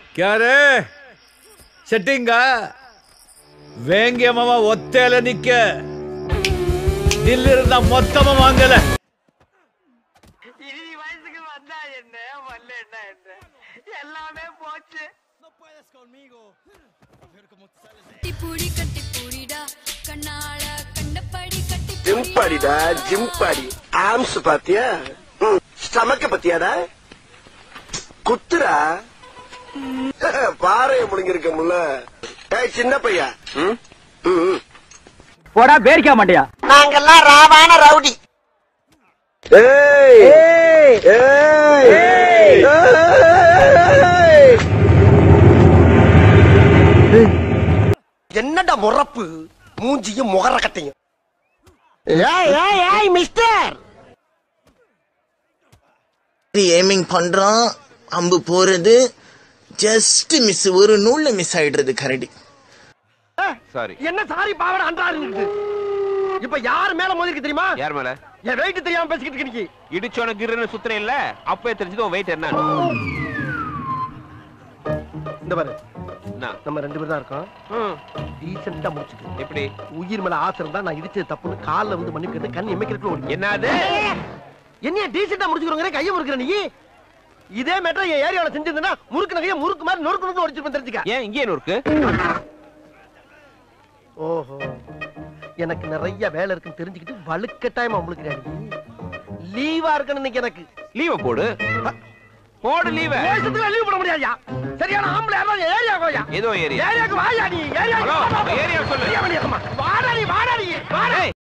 ಕ್ಯಾರೇ ಸೆಟ್ಟಿಂಗ வேங்கியமாவா ஒத்தையில நிக்க நில்லிருந்த மொத்தமா வாங்கல இறுதி வயசுக்கு வந்தா என்ன வரலன்னா என்ன எல்லாமே போச்சு கட்டிப்பூடி கட்டிப்பூடிடா கண்ணால கண்டபடி கட்டி ஜிம்பாடிடா ஜிம்பாடி ஆம்ஸ் பாத்தியா ம், ஸ்டமக்க பத்தியாடா குத்துரா பாறைய முழுங்கிருக்கமுல்ல ஏய் சின்ன பையா ம், ம், ம். போடா பேரிக்க மாட்டியா நாங்கெல்லாம் ராவான ரவுடி ஏய் ஏய் ஏய் என்னடா முறப்பு மூஞ்சியும் முகர கட்டையும் ஏய் ஏய் ஏய் மிஸ்டர் ஏமிங் பண்றான் அம்பு போறது ஜஸ்ட் மிஸ் ஒரு நூல்ல மிஸ் ஆயிடுறது கரடி சாரி என்ன சாரி பாவன அன்றாரு இப்ப யார் மேல மோதிருக்கு தெரியுமா யார் மேல என் வெயிட் தெரியாம பேசிக்கிட்டு இருக்க நீ இடிச்சோன கிருன்னு சுத்துறேன் இல்ல அப்பவே தெரிஞ்சது உன் வெயிட் என்ன இந்த பாரு என்ன? நம்ம ரெண்டு பேரும் தான் இருக்கோம் ம், டீசெண்டா முடிச்சுட்டு எப்படி உயிர் மேல ஆசை இருந்தா நான் இடிச்சது தப்புன்னு கால்ல வந்து மன்னிப்பு கேட்டு கண் எமைக்கிறதுக்குள்ள ஓடி என்னது என்னைய டீசெண்டா முடிச்சுக்கிறோங்க கையை முறுக்கிற நீ இதே மேட்டர் என் ஏரியாவில் செஞ்சிருந்தா முறுக்கு நகைய முறுக்கு மாதிரி நொறுக்கு நொறுக்கு ஒடிச்சிருப்பேன் தெரிஞ்சுக்க ஏன் இங்கே இருக்கு ஓஹோ எனக்கு நிறைய வேலை இருக்குன்னு தெரிஞ்சுக்கிட்டு வலுக்கட்டாயமா முழுக்கிறாரு லீவா இருக்கணும் இன்னைக்கு எனக்கு லீவ போடு போடு லீவ லீவ் போட முடியாதுயா சரியான ஆம்பளை யாரும் ஏரியா கோயா ஏதோ ஏரியா ஏரியாக்கு வாயா நீ ஏரியாக்கு ஹலோ, வா, வா, வா. ஏரியா சொல்லு. ஏரியா வாடா நீ வாடா நீ வாடா